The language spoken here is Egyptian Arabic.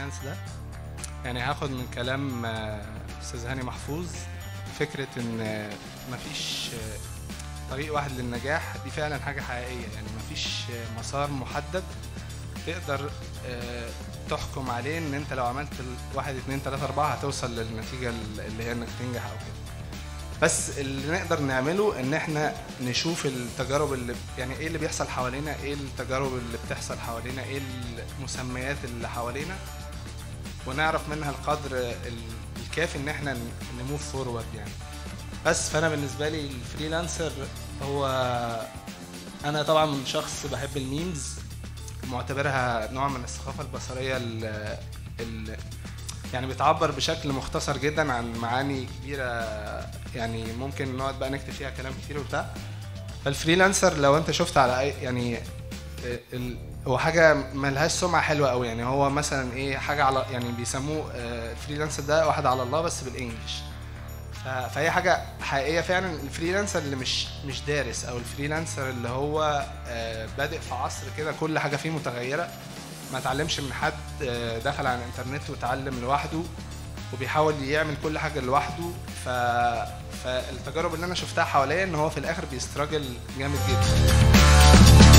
الفريلانس ده يعني هاخد من كلام آه، استاذ هاني محفوظ فكره ان آه، مفيش آه، طريق واحد للنجاح دي فعلا حاجه حقيقيه يعني مفيش آه، مسار محدد تقدر آه، تحكم عليه ان انت لو عملت ال- واحد اتنين تلاته اربعه هتوصل للنتيجه اللي هي انك تنجح او كده بس اللي نقدر نعمله ان احنا نشوف التجارب اللي يعني ايه اللي بيحصل حوالينا ايه التجارب اللي بتحصل حوالينا ايه المسميات اللي حوالينا ونعرف منها القدر ال- الكافي ان احنا نموف فورورد يعني بس فانا بالنسبه لي الفريلانسر هو انا طبعا شخص بحب الميمز معتبرها نوع من الثقافه البصريه ال ال يعني بتعبر بشكل مختصر جدا عن معاني كبيره يعني ممكن نقعد بقى نكتب فيها كلام كتير وبتاع فالفريلانسر لو انت شفت على اي يعني ال- هو حاجه ملهاش سمعه حلوه قوي يعني هو مثلا ايه حاجه على يعني بيسموه آه، الفريلانسر ده واحد على الله بس بالانجلش ف- فهي حاجه حقيقيه فعلا الفريلانسر اللي مش مش دارس او الفريلانسر اللي هو آه، بادئ في عصر كده كل حاجه فيه متغيره ما اتعلمش من حد آه، دخل على الانترنت وتعلم لوحده وبيحاول يعمل كل حاجه لوحده ف... فالتجارب اللي انا شفتها حواليا ان هو في الاخر بيستراجل جامد جدا